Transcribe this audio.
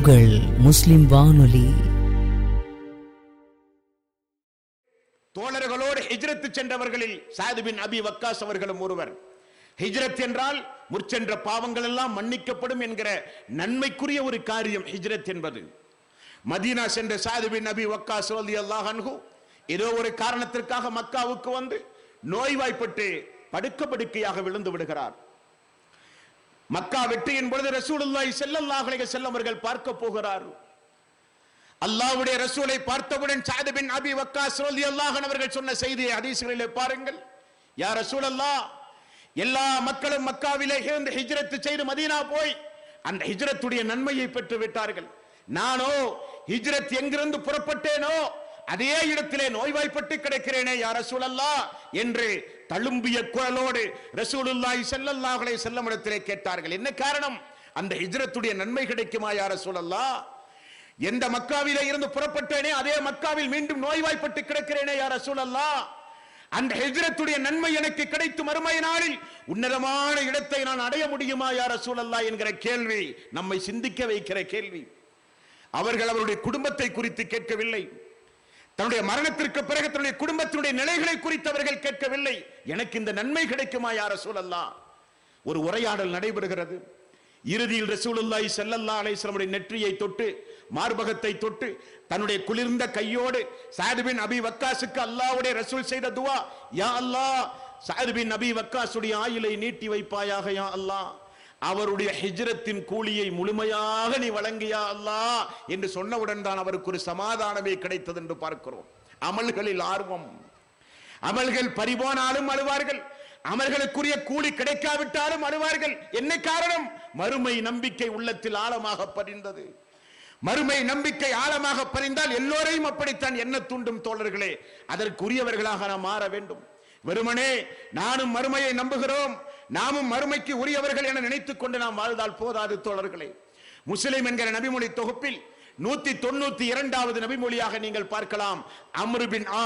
உங்கள் முஸ்லிம் வானொலி தோழர்களோடு ஹிஜ்ரத்து சென்றவர்களில் சாது பின் அபி வக்காஸ் அவர்களும் ஒருவர் ஹிஜ்ரத் என்றால் முற்சென்ற பாவங்கள் எல்லாம் மன்னிக்கப்படும் என்கிற நன்மைக்குரிய ஒரு காரியம் ஹிஜ்ரத் என்பது மதீனா சென்ற சாது பின் அபி வக்காஸ் ரலியல்லாஹு அன்ஹு ஏதோ ஒரு காரணத்திற்காக மக்காவுக்கு வந்து நோய்வாய்ப்பட்டு படுக்க படுக்கையாக விழுந்து விடுகிறார் மக்கா வெற்றியின் பொழுது ரசூலுல்லாஹி ஸல்லல்லாஹு அலைஹி வஸல்லம் அவர்கள் பார்க்க போகிறார் அல்லாஹ்வுடைய ரசூலை பார்த்தவுடன் சாது பின் அபி வக்காஸ் ரலியல்லாஹு அன்ஹு அவர்கள் சொன்ன செய்தியை ஹதீஸ்களிலே பாருங்கள் யா ரசூலல்லாஹ் எல்லா மக்களும் மக்காவிலே இருந்து ஹிஜ்ரத் செய்து மதீனா போய் அந்த ஹிஜ்ரத்துடைய நன்மையை பெற்று விட்டார்கள் நானோ ஹிஜ்ரத் எங்கிருந்து புறப்பட்டேனோ அதே இடத்திலே நோய்வாய்ப்பட்டு கிடக்கிறேனே யா ரசூலல்லாஹ் என்று தழும்பிய குரலோடு ரசூலுல்லாஹி ஸல்லல்லாஹு அலைஹி வஸல்லம் இடத்திலே கேட்டார்கள் என்ன காரணம் அந்த ஹிஜ்ரத்துடைய நன்மை கிடைக்குமா யா ரசூலல்லாஹ் எந்த மக்காவிலே இருந்து புறப்பட்டேனே அதே மக்காவில் மீண்டும் நோய்வாய்ப்பட்டு கிடக்கிறேனே யார் ரசூலல்லா அந்த ஹிஜ்ரத்துடைய நன்மை எனக்கு கிடைத்து மறுமை நாளில் உன்னதமான இடத்தை நான் அடைய முடியுமா யார் ரசூலல்லா என்கிற கேள்வி நம்மை சிந்திக்க வைக்கிற கேள்வி அவர்கள் அவருடைய குடும்பத்தை குறித்து கேட்கவில்லை தன்னுடைய மரணத்திற்கு பிறகு தன்னுடைய குடும்பத்தினுடைய நிலைகளை குறித்து அவர்கள் கேட்கவில்லை எனக்கு இந்த நன்மை கிடைக்குமா யார் ரசூலல்லா ஒரு உரையாடல் நடைபெறுகிறது இறுதியில் ரசூலுல்லாஹி ஸல்லல்லாஹு அலைஹி வஸல்லம் நெற்றியை தொட்டு மார்பகத்தை தொட்டு தன்னுடைய குளிர்ந்த கையோடு சாது பின் அபி வக்காஸுக்கு அல்லாஹ்வுடைய ரசூல் செய்த துவா யா அல்லாஹ் சாது பின் அபி வக்காஸுடைய ஆயுளை நீட்டி வைப்பாயாக யா அல்லாஹ் அவருடைய ஹிஜ்ரத்தின் கூலியை முழுமையாக நீ வழங்கியா அல்லாஹ் என்று சொன்னவுடன் தான் அவருக்கு ஒரு சமாதானமே கிடைத்தது என்று பார்க்கிறோம் அமல்களில் ஆர்வம் அமல்கள் பறிபோனாலும் அழுவார்கள் அமல்களுக்குரிய கூலி கிடைக்காவிட்டாலும் அழுவார்கள் என்ன காரணம் மறுமை நம்பிக்கை உள்ளத்தில் ஆழமாக பதிந்தது மறுமை நம்பிக்கை ஆழமாக பதிந்தால் எல்லோரையும் அப்படித்தான் என்ன தூண்டும் தோழர்களே அதற்குரியவர்களாக நாம் மாற வேண்டும் வெறுமனே நானும் மறுமையை நம்புகிறோம் நாமும் மறுமைக்கு உரியவர்கள் என நினைத்துக் கொண்டு நாம் வாழ்ந்தால் போதாது தோழர்களே முஸ்லிம் என்கிற நபிமொழி தொகுப்பில் நூத்தி தொண்ணூத்தி இரண்டாவது நபிமொழியாக நீங்கள் பார்க்கலாம் அம்ருபின்